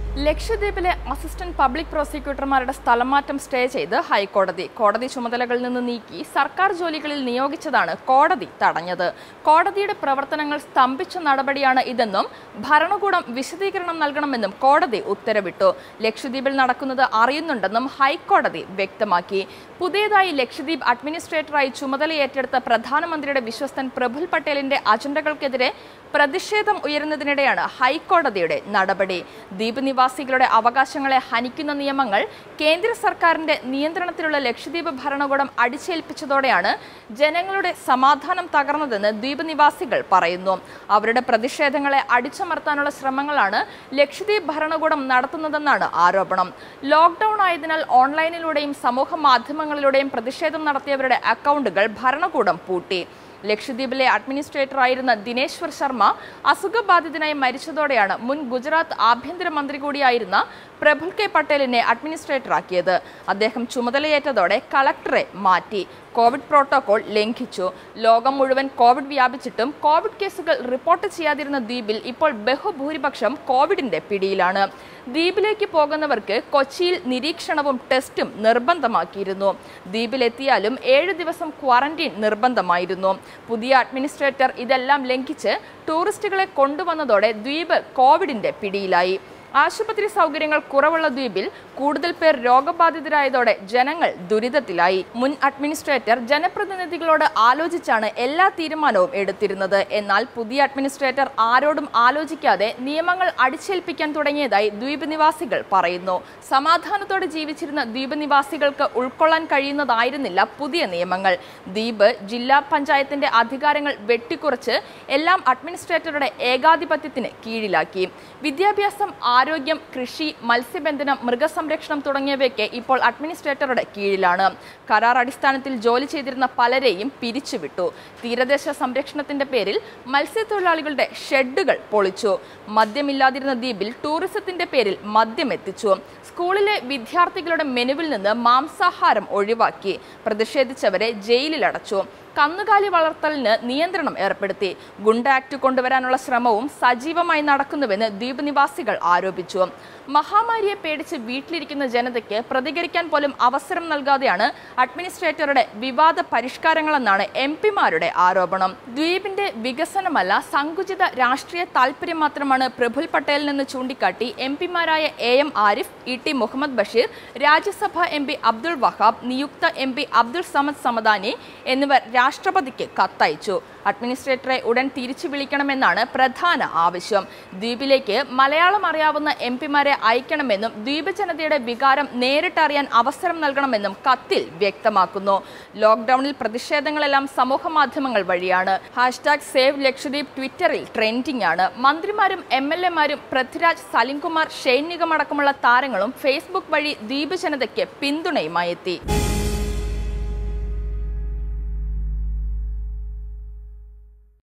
ലക്ഷദ്വീപിലെ assistant public പ്രോസിക്യൂട്ടർമാരുടെ സ്ഥലംമാറ്റം stay ചെയ്ത് ഹൈക്കോടതി കോടതി ചുമതലകളിൽ നിന്ന് നീക്കി സർക്കാർ ജോലികളിൽ നിയോഗിച്ചതാണ് കോടതി തടഞ്ഞത് കോടതിയുടെ പ്രവർത്തനങ്ങൾ സ്തംഭിച്ച നടപടിയാണ് ഇതെന്നും ഭരണകൂടം വിശദീകരണം നൽകണമെന്നും കോടതി ഉത്തരവിട്ടു ലക്ഷദ്വീപിൽ നടക്കുന്നത് അറിയുന്നുണ്ടെന്നും ഹൈക്കോടതി വ്യക്തമാക്കി പുതിയതായി ലക്ഷദ്വീപ് അഡ്മിനിസ്ട്രേറ്ററായി ചുമതലയേറ്റെടുത്ത പ്രധാനമന്ത്രിയുടെ വിശ്വസ്തൻ പ്രഫുൽ പട്ടേലിന്റെ അജണ്ടകൾക്കെതിരെ പ്രതിഷേധം ഉയരുന്നതിനിടെയാണ് ഹൈക്കോടതിയുടെ നടപടി ദ്വീപ് നിവാസികളുടെ അവകാശങ്ങളെ ഹനിക്കുന്ന നിയമങ്ങൾ കേന്ദ്ര സർക്കാരിന്റെ നിയന്ത്രണത്തിലുള്ള ലക്ഷദ്വീപ് ഭരണകൂടം അടിച്ചേൽപ്പിച്ചതോടെയാണ് ജനങ്ങളുടെ സമാധാനം തകർന്നതെന്ന് ദ്വീപ് നിവാസികൾ പറയുന്നു അവരുടെ പ്രതിഷേധങ്ങളെ അടിച്ചമർത്താനുള്ള ശ്രമങ്ങളാണ് ലക്ഷദ്വീപ് ഭരണകൂടം നടത്തുന്നതെന്നാണ് ആരോപണം ലോക്ക്ഡൌൺ ആയതിനാൽ ഓൺലൈനിലൂടെയും സമൂഹ മാധ്യമങ്ങളിലൂടെയും പ്രതിഷേധം നടത്തിയവരുടെ അക്കൗണ്ടുകൾ ഭരണകൂടം പൂട്ടി ലക്ഷദ്വീപിലെ അഡ്മിനിസ്ട്രേറ്ററായിരുന്ന ദിനേശ്വർ ശർമ്മ അസുഖബാധിതനായി മരിച്ചതോടെയാണ് മുൻ ഗുജറാത്ത് ആഭ്യന്തരമന്ത്രി കൂടിയായിരുന്ന പ്രഫുൽ കെ പട്ടേലിനെ അഡ്മിനിസ്ട്രേറ്ററാക്കിയത് അദ്ദേഹം ചുമതലയേറ്റതോടെ കളക്ടറെ മാറ്റി കോവിഡ് പ്രോട്ടോകോൾ ലംഘിച്ചു ലോകം മുഴുവൻ കോവിഡ് വ്യാപിച്ചിട്ടും കോവിഡ് കേസുകൾ റിപ്പോർട്ട് ചെയ്യാതിരുന്ന ദ്വീപിൽ ഇപ്പോൾ ബഹുഭൂരിപക്ഷം കോവിഡിന്റെ പിടിയിലാണ് ദ്വീപിലേക്ക് പോകുന്നവർക്ക് കൊച്ചിയിൽ നിരീക്ഷണവും ടെസ്റ്റും നിർബന്ധമാക്കിയിരുന്നു ദ്വീപിലെത്തിയാലും ഏഴ് ദിവസം ക്വാറന്റീൻ നിർബന്ധമായിരുന്നു പുതിയ അഡ്മിനിസ്ട്രേറ്റർ ഇതെല്ലാം ലംഘിച്ച് ടൂറിസ്റ്റുകളെ കൊണ്ടുവന്നതോടെ ദ്വീപ് കോവിഡിന്റെ പിടിയിലായി ആശുപത്രി സൗകര്യങ്ങൾ കുറവുള്ള ദ്വീപിൽ കൂടുതൽ പേർ രോഗബാധിതരായതോടെ ജനങ്ങൾ ദുരിതത്തിലായി മുൻ അഡ്മിനിസ്ട്രേറ്റർ ജനപ്രതിനിധികളോട് ആലോചിച്ചാണ് എല്ലാ തീരുമാനവും എടുത്തിരുന്നത് എന്നാൽ പുതിയ അഡ്മിനിസ്ട്രേറ്റർ ആരോടും ആലോചിക്കാതെ നിയമങ്ങൾ അടിച്ചേൽപ്പിക്കാൻ തുടങ്ങിയതായി ദ്വീപ് നിവാസികൾ പറയുന്നു സമാധാനത്തോടെ ജീവിച്ചിരുന്ന ദ്വീപ് നിവാസികൾക്ക് ഉൾക്കൊള്ളാൻ കഴിയുന്നതായിരുന്നില്ല പുതിയ നിയമങ്ങൾ ദ്വീപ് ജില്ലാ പഞ്ചായത്തിന്റെ അധികാരങ്ങൾ വെട്ടിക്കുറച്ച് എല്ലാം അഡ്മിനിസ്ട്രേറ്ററുടെ ഏകാധിപത്യത്തിന് കീഴിലാക്കി വിദ്യാഭ്യാസം ആരോഗ്യം കൃഷി മത്സ്യബന്ധനം മൃഗസംരക്ഷണം തുടങ്ങിയവയൊക്കെ ഇപ്പോൾ അഡ്മിനിസ്ട്രേറ്ററുടെ കീഴിലാണ് കരാർ അടിസ്ഥാനത്തിൽ ജോലി ചെയ്തിരുന്ന പലരെയും പിരിച്ചുവിട്ടു തീരദേശ സംരക്ഷണത്തിന്റെ പേരിൽ മത്സ്യത്തൊഴിലാളികളുടെ ഷെഡുകൾ പൊളിച്ചു മദ്യമില്ലാതിരുന്ന ദ്വീപിൽ ടൂറിസത്തിന്റെ പേരിൽ മദ്യം എത്തിച്ചു സ്കൂളിലെ വിദ്യാർത്ഥികളുടെ മെനുവിൽ നിന്ന് മാംസാഹാരം ഒഴിവാക്കി പ്രതിഷേധിച്ചവരെ ജയിലിലടച്ചു കന്നുകാലി വളർത്തലിന് നിയന്ത്രണം ഏർപ്പെടുത്തി ഗുണ്ട ആക്ട് കൊണ്ടുവരാനുള്ള ശ്രമവും സജീവമായി നടക്കുന്നുവെന്ന് ദ്വീപ് നിവാസികൾ ആരോപിച്ചു മഹാമാരിയെ പേടിച്ച് വീട്ടിലിരിക്കുന്ന ജനതയ്ക്ക് പ്രതികരിക്കാൻ പോലും അവസരം നൽകാതെയാണ് അഡ്മിനിസ്ട്രേറ്ററുടെ വിവാദ പരിഷ്കാരങ്ങളെന്നാണ് എം പിമാരുടെ ആരോപണം ദ്വീപിന്റെ വികസനമല്ല സങ്കുചിത രാഷ്ട്രീയ താല്പര്യം മാത്രമാണ് പ്രഫുൽ പട്ടേലിനെന്ന് ചൂണ്ടിക്കാട്ടി എം പിമാരായ A M Arif E T Muhammad Basheer Rajya Sabha M P Abdul Wahab നിയുക്ത എം പി അബ്ദുൾ സമദ് സമദാനി എന്നിവർ രാഷ്ട്രപതിക്ക് കത്തയച്ചു അഡ്മിനിസ്ട്രേറ്ററെ ഉടൻ തിരിച്ചു വിളിക്കണമെന്നാണ് പ്രധാന ആവശ്യം ദ്വീപിലേക്ക് മലയാളം അറിയാവുന്ന എം പിമാരെ അയക്കണമെന്നും ദ്വീപ് ജനതയുടെ വികാരം നേരിട്ടറിയാൻ അവസരം നൽകണമെന്നും കത്തിൽ വ്യക്തമാക്കുന്നു ലോക്ക്ഡൌണിൽ പ്രതിഷേധങ്ങളെല്ലാം സമൂഹ മാധ്യമങ്ങൾ വഴിയാണ് ഹാഷ്ടാഗ് സേവ് ലക്ഷദ്വീപ് ട്വിറ്ററിൽ ട്രെൻഡിംഗ് ആണ് മന്ത്രിമാരും എം എൽ എമാരും പൃഥ്വിരാജ് സലിംകുമാർ ഷെയ്ൻ നിഗം അടക്കമുള്ള താരങ്ങളും ഫേസ്ബുക്ക് വഴി ദ്വീപ് ജനതയ്ക്ക് പിന്തുണയുമായി എത്തി